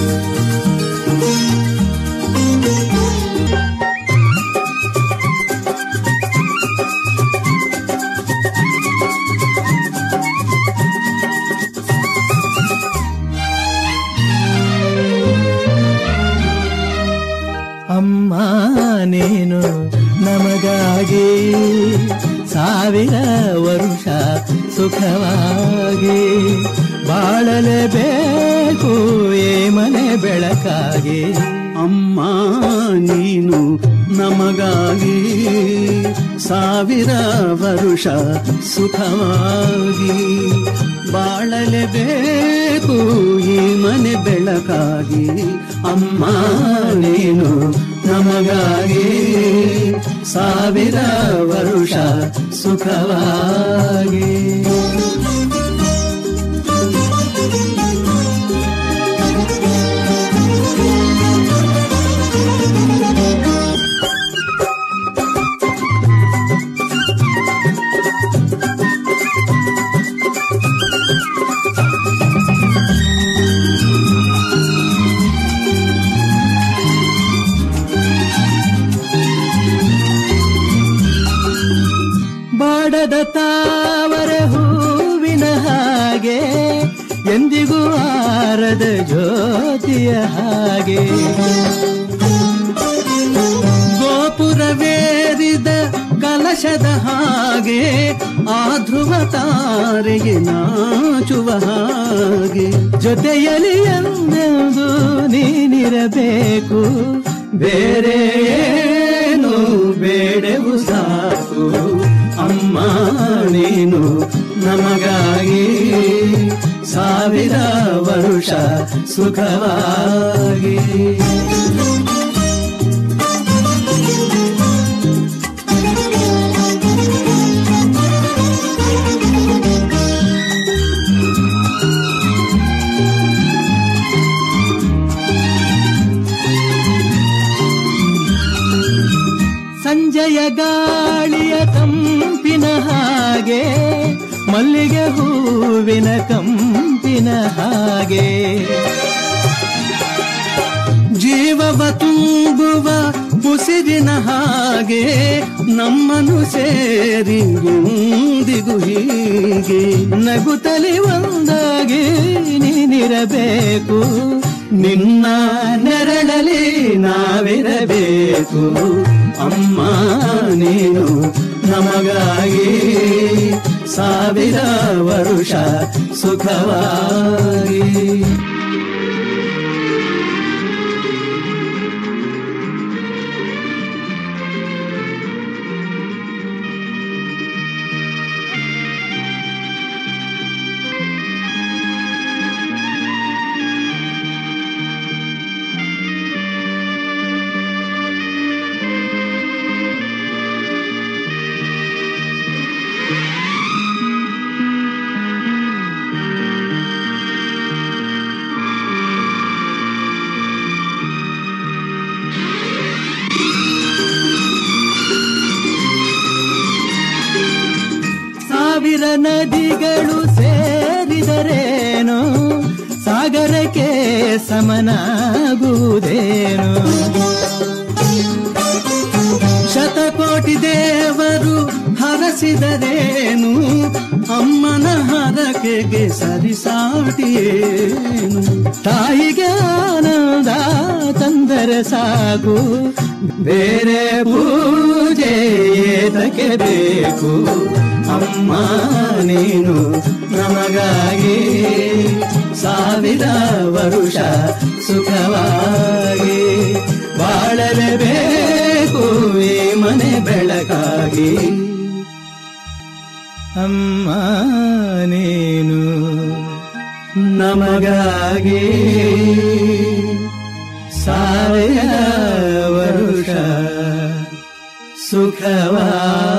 ಅಮ್ಮ ನೀನು ನಮಗಾಗಿ ಸಾವಿರ ವರುಷ ಸುಖವಾಗಿ ಬಾಳಲೇಬೇಕು ಈ ಮನೆ ಬೆಳಕಾಗಿ ಅಮ್ಮ ನೀನು ನಮಗಾಗಿ ಸಾವಿರ ವರುಷ ಸುಖವಾಗಿ ಬಾಳಲೇಬೇಕು ಈ ಮನೆ ಬೆಳಕಾಗಿ ಅಮ್ಮ ನೀನು ನಮಗಾಗಿ ಸಾವಿರ ವರುಷ ಸುಖವಾಗಿ ಬಾಡದ ತಾವರ ಹೂವಿನ ಹಾಗೆ ಎಂದಿಗೂ ಆರದ ಜ್ಯೋತಿಯ ಹಾಗೆ ಗೋಪುರವೇರಿದ ಕಲಶದ ಹಾಗೆ ಆ ಧ್ರುವ ತಾರೆಗೆ ನಾಚುವ ಹಾಗೆ ಜೊತೆಯಲ್ಲಿ ಎಂದೆಂದು ನೀನಿರಬೇಕು ಬೇರೆ ಏನು ಬೇಡವು ಸಾಕು ಅಮ್ಮ ನೀನು ನಮಗಾಗಿ ಸಾವಿರ ವರುಷ ಸುಖವಾಗಿ ಸಂಜೆಯ ಗಾಳಿಯ ಕಂಪಿನ ಹಾಗೆ ಮಲ್ಲಿಗೆ ಹೂವಿನ ಕಂಪಿನ ಹಾಗೆ ಜೀವವ ತುಂಬುವ ಉಸಿರಿನ ಹಾಗೆ ನಮ್ಮನ್ನು ಸೇರಿ ಎಂದಿಗೂ ಹೀಗೆ ನಗುತ್ತಲಿ ಒಂದಾಗಿ ನೀನಿರಬೇಕು ನಿನ್ನ ನೆರಳಲಿ ನಾವಿರಬೇಕು ಅಮ್ಮ ನೀನು ನಮಗಾಗಿ ಸಾವಿರ ವರುಷ ಸುಖವಾಗಿ ಸಾವಿರ ನದಿಗಳು ಸೇರಿದರೇನು ಸಾಗರಕ್ಕೆ ಸಮನಾಗುವುದೇನು ಶತಕೋಟಿ ದೇವರು ಹರಸಿದರೇನು ಅಮ್ಮನ ಹರಕೆಗೆ ಸರಿಸಾಟಿಯೇನು ತಾಯಿಗೆ ಆನಂದ ತಂದರೆ ಸಾಕು ಬೇರೆ ಪೂಜೆ ಏತಕ್ಕೆ ಬೇಕು ಅಮ್ಮ ನೀನು ನಮಗಾಗಿ ಸಾವಿರ ವರುಷ ಸುಖವಾಗಿ ಬಾಳಲೇಬೇಕು ಈ ಮನೆ ಬೆಳಕಾಗಿ ಅಮ್ಮ ನೀನು ನಮಗಾಗಿ ಸಾವಿರ ವರುಷ ಸುಖವಾಗಿ